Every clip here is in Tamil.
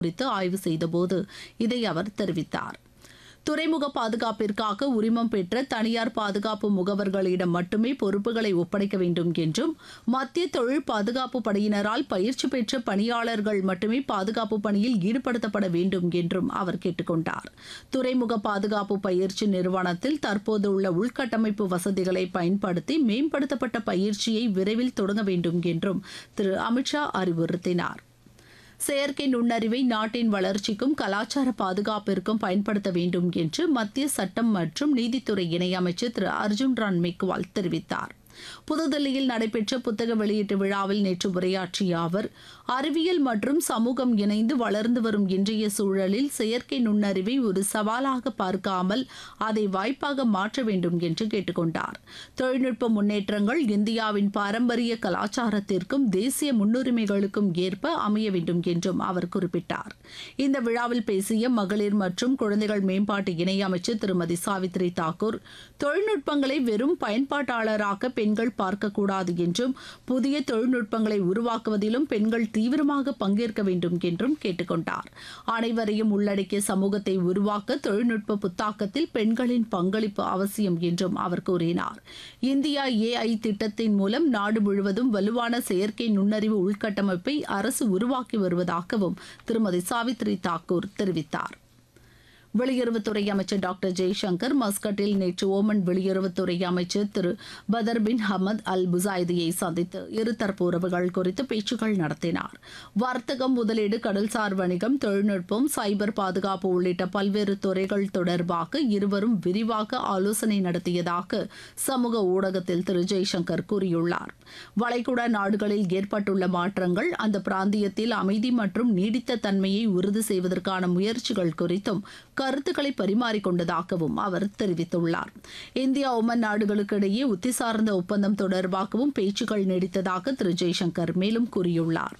குறித்து ஆய்வு செய்தபோது இதை அவர் தெரிவித்தார் துறைமுக பாதுகாப்பிற்காக உரிமம் பெற்ற தனியார் பாதுகாப்பு முகவர்களிடம் மட்டுமே பொறுப்புகளை ஒப்படைக்க வேண்டும் என்றும் மத்திய தொழில் பாதுகாப்பு படையினரால் பயிற்சி பெற்ற பணியாளர்கள் மட்டுமே பாதுகாப்பு பணியில் ஈடுபடுத்தப்பட வேண்டும் என்றும் அவர் கேட்டுக்கொண்டார் துறைமுக பாதுகாப்பு பயிற்சி நிறுவனத்தில் தற்போதுள்ள உள்கட்டமைப்பு வசதிகளை பயன்படுத்தி மேம்படுத்தப்பட்ட பயிற்சியை விரைவில் தொடங்க வேண்டும் என்றும் திரு அமித்ஷா அறிவுறுத்தினார் செயற்கை நுண்ணறிவை நாட்டின் வளர்ச்சிக்கும் கலாச்சார பாதுகாப்பிற்கும் பயன்படுத்த வேண்டும் என்று மத்திய சட்டம் மற்றும் நீதித்துறை இணையமைச்சர் திரு அர்ஜுன் ராம் மெக்வால் தெரிவித்தார் புதுதில்லியில் நடைபெற்ற புத்தக வெளியீட்டு விழாவில் நேற்று உரையாற்றிய அவர் அறிவியல் மற்றும் சமூகம் இணைந்து வளர்ந்து வரும் இன்றைய சூழலில் செயற்கை நுண்ணறிவை ஒரு சவாலாக பார்க்காமல் அதை வாய்ப்பாக மாற்ற வேண்டும் என்று கேட்டுக்கொண்டார் தொழில்நுட்ப முன்னேற்றங்கள் இந்தியாவின் பாரம்பரிய கலாச்சாரத்திற்கும் தேசிய முன்னுரிமைகளுக்கும் ஏற்ப அமைய வேண்டும் என்றும் அவர் குறிப்பிட்டார் இந்த விழாவில் பேசிய மகளிர் மற்றும் குழந்தைகள் மேம்பாட்டு இணையமைச்சர் திருமதி சாவித்ரி தாக்கூர் தொழில்நுட்பங்களை வெறும் பயன்பாட்டாளராக பெண்கள் பார்க்கக்கூடாது என்றும் புதிய தொழில்நுட்பங்களை உருவாக்குவதிலும் பெண்கள் தீவிரமாக பங்கேற்க வேண்டும் என்றும் கேட்டுக்கொண்டார் அனைவரையும் உள்ளடக்கிய சமூகத்தை உருவாக்க தொழில்நுட்ப புத்தாக்கத்தில் பெண்களின் பங்களிப்பு அவசியம் என்றும் அவர் கூறினார் இந்தியா ஏஐ திட்டத்தின் மூலம் நாடு முழுவதும் வலுவான செயற்கை நுண்ணறிவு உள்கட்டமைப்பை அரசு உருவாக்கி வருவதாகவும் திருமதி சாவித்ரி தாக்கூர் தெரிவித்தார் வெளியுறவுத்துறை அமைச்சர் டாக்டர் ஜெய்சங்கர் மஸ்கட்டில் நேற்று ஓமன் வெளியுறவுத்துறை அமைச்சர் திரு பதர் பின் ஹமத் அல் புசாய்தியை சந்தித்து இருதரப்பு உறவுகள் குறித்து பேச்சுக்கள் நடத்தினார் வர்த்தகம் முதலீடு கடல்சார் வணிகம் தொழில்நுட்பம் சைபர் பாதுகாப்பு உள்ளிட்ட பல்வேறு துறைகள் தொடர்பாக இருவரும் விரிவாக ஆலோசனை நடத்தியதாக சமூக ஊடகத்தில் திரு ஜெய்சங்கர் கூறியுள்ளார் வளைகுடா நாடுகளில் ஏற்பட்டுள்ள மாற்றங்கள் அந்த பிராந்தியத்தில் அமைதி மற்றும் நீடித்த தன்மையை உறுதி செய்வதற்கான முயற்சிகள் குறித்தும் கருத்துக்களை பரிமாறிக்கொண்டதாகவும் அவர் தெரிவித்துள்ளார் இந்தியா ஒமன் நாடுகளுக்கு இடையே உத்தி சார்ந்த ஒப்பந்தம் தொடர்பாகவும் பேச்சுக்கள் நீடித்ததாக திரு ஜெய்சங்கர் மேலும் கூறியுள்ளார்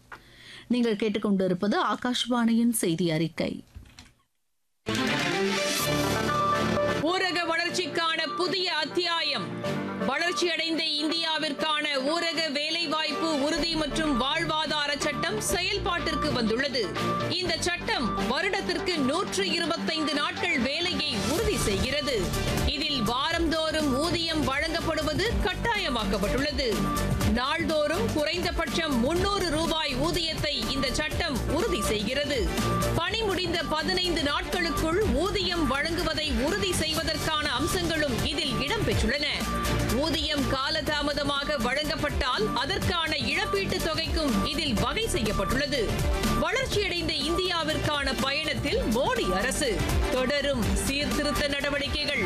நீங்கள் கேட்டுக்கொண்டிருப்பது ஆகாஷ்வாணியின் செய்தி அறிக்கை ஊரக வளர்ச்சிக்கான புதிய அத்தியாயம் வளர்ச்சியடைந்த இந்தியாவிற்கான ஊரக வேலைவாய்ப்பு உறுதி மற்றும் வாழ்வாதார சட்டம் செயல்பாட்டிற்கு வந்துள்ளது இந்த சட்டம் வருடத்திற்கு நூற்று இருபத்தைந்து நாட்கள் வேலையை உறுதி செய்கிறது இதில் வாரந்தோறும் ஊதியம் வழங்கப்படுவது கட்டாயமாக்கப்பட்டுள்ளது நாள்தோறும் குறைந்தபட்சம் முன்னூறு ரூபாய் ஊதியத்தை இந்த சட்டம் உறுதி செய்கிறது பணி முடிந்த பதினைந்து நாட்களுக்குள் ஊதியம் வழங்குவதை உறுதி செய்வதற்கான அம்சங்களும் இதில் இடம்பெற்றுள்ளன ஊதியம் காலதாமதமாக வழங்கப்பட்டால் அதற்கான இழப்பீட்டுத் தொகைக்கும் இதில் வகை செய்யப்பட்டுள்ளது வளர்ச்சியடைந்த இந்தியாவிற்கான பயணத்தில் மோடி அரசு தொடரும் சீர்திருத்த நடவடிக்கைகள்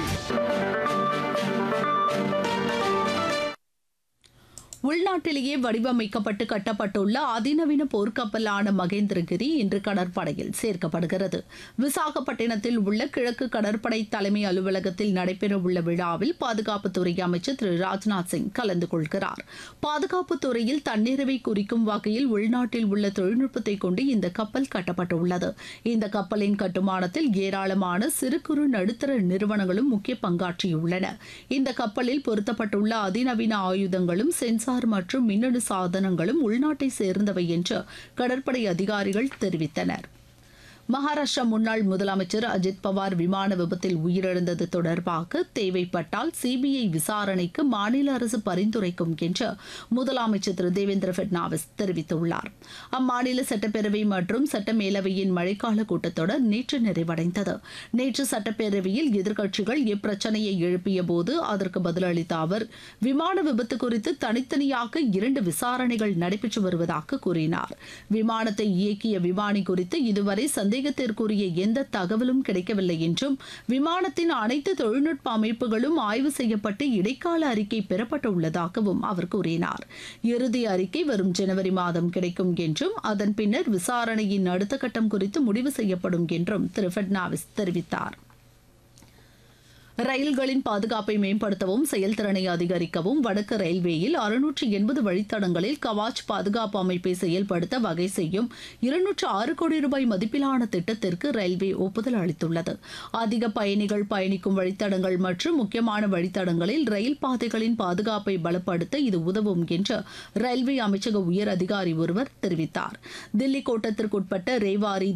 உள்நாட்டிலேயே வடிவமைக்கப்பட்டு கட்டப்பட்டுள்ள அதிநவீன போர்க்கப்பலான மகேந்திரகிரி இன்று கடற்படையில் சேர்க்கப்படுகிறது விசாகப்பட்டினத்தில் உள்ள கிழக்கு கடற்படை தலைமை அலுவலகத்தில் நடைபெறவுள்ள விழாவில் பாதுகாப்புத்துறை அமைச்சர் திரு ராஜ்நாத் சிங் கலந்து கொள்கிறார் பாதுகாப்புத் துறையில் தன்னிறைவை குறிக்கும் வகையில் உள்நாட்டில் உள்ள தொழில்நுட்பத்தை கொண்டு இந்த கப்பல் கட்டப்பட்டுள்ளது இந்த கப்பலின் கட்டுமானத்தில் ஏராளமான சிறு குறு நடுத்தர நிறுவனங்களும் முக்கிய பங்காற்றியுள்ளன இந்த கப்பலில் பொருத்தப்பட்டுள்ள அதிநவீன ஆயுதங்களும் சென்சார் மற்றும் மின்னணு சாதனங்களும் உள்நாட்டை சேர்ந்தவை என்று கடற்படை அதிகாரிகள் தெரிவித்தனர் மகாராஷ்டிரா முன்னாள் முதலமைச்சர் அஜித் பவார் விமான விபத்தில் உயிரிழந்தது தொடர்பாக தேவைப்பட்டால் சிபிஐ விசாரணைக்கு மாநில அரசு பரிந்துரைக்கும் என்று முதலமைச்சர் திரு தேவேந்திர பட்னாவிஸ் தெரிவித்துள்ளார் அம்மாநில சட்டப்பேரவை மற்றும் சட்டமேலவையின் மழைக்கால கூட்டத்தொடர் நேற்று நிறைவடைந்தது நேற்று சட்டப்பேரவையில் எதிர்க்கட்சிகள் இப்பிரச்சனையை எழுப்பிய போது அதற்கு பதிலளித்த அவர் விமான விபத்து குறித்து தனித்தனியாக இரண்டு விசாரணைகள் நடைபெற்று வருவதாக கூறினார் விமானத்தை இயக்கிய விமானி குறித்து இதுவரை சந்தேகத்திற்குரிய எந்த தகவலும் கிடைக்கவில்லை என்றும் விமானத்தின் அனைத்து தொழில்நுட்ப அமைப்புகளும் ஆய்வு செய்யப்பட்டு இடைக்கால அறிக்கை பெறப்பட்டுள்ளதாகவும் அவர் கூறினார் இறுதி அறிக்கை வரும் ஜனவரி மாதம் கிடைக்கும் என்றும் அதன் பின்னர் விசாரணையின் அடுத்த கட்டம் குறித்து முடிவு செய்யப்படும் என்றும் திரு பட்னாவிஸ் தெரிவித்தார் ரயில்களின் பாதுகாப்பை மேம்படுத்தவும் செயல்திறனை அதிகரிக்கவும் வடக்கு ரயில்வேயில் அறுநூற்று எண்பது வழித்தடங்களில் கவாச் பாதுகாப்பு அமைப்பை செயல்படுத்த வகை செய்யும் இருநூற்று ஆறு கோடி ரூபாய் மதிப்பிலான திட்டத்திற்கு ரயில்வே ஒப்புதல் அளித்துள்ளது அதிக பயணிகள் பயணிக்கும் வழித்தடங்கள் மற்றும் முக்கியமான வழித்தடங்களில் ரயில் பாதைகளின் பாதுகாப்பை பலப்படுத்த இது உதவும் என்று ரயில்வே அமைச்சக உயர் அதிகாரி ஒருவர் தெரிவித்தார் தில்லி கோட்டத்திற்குட்பட்ட ரேவாரி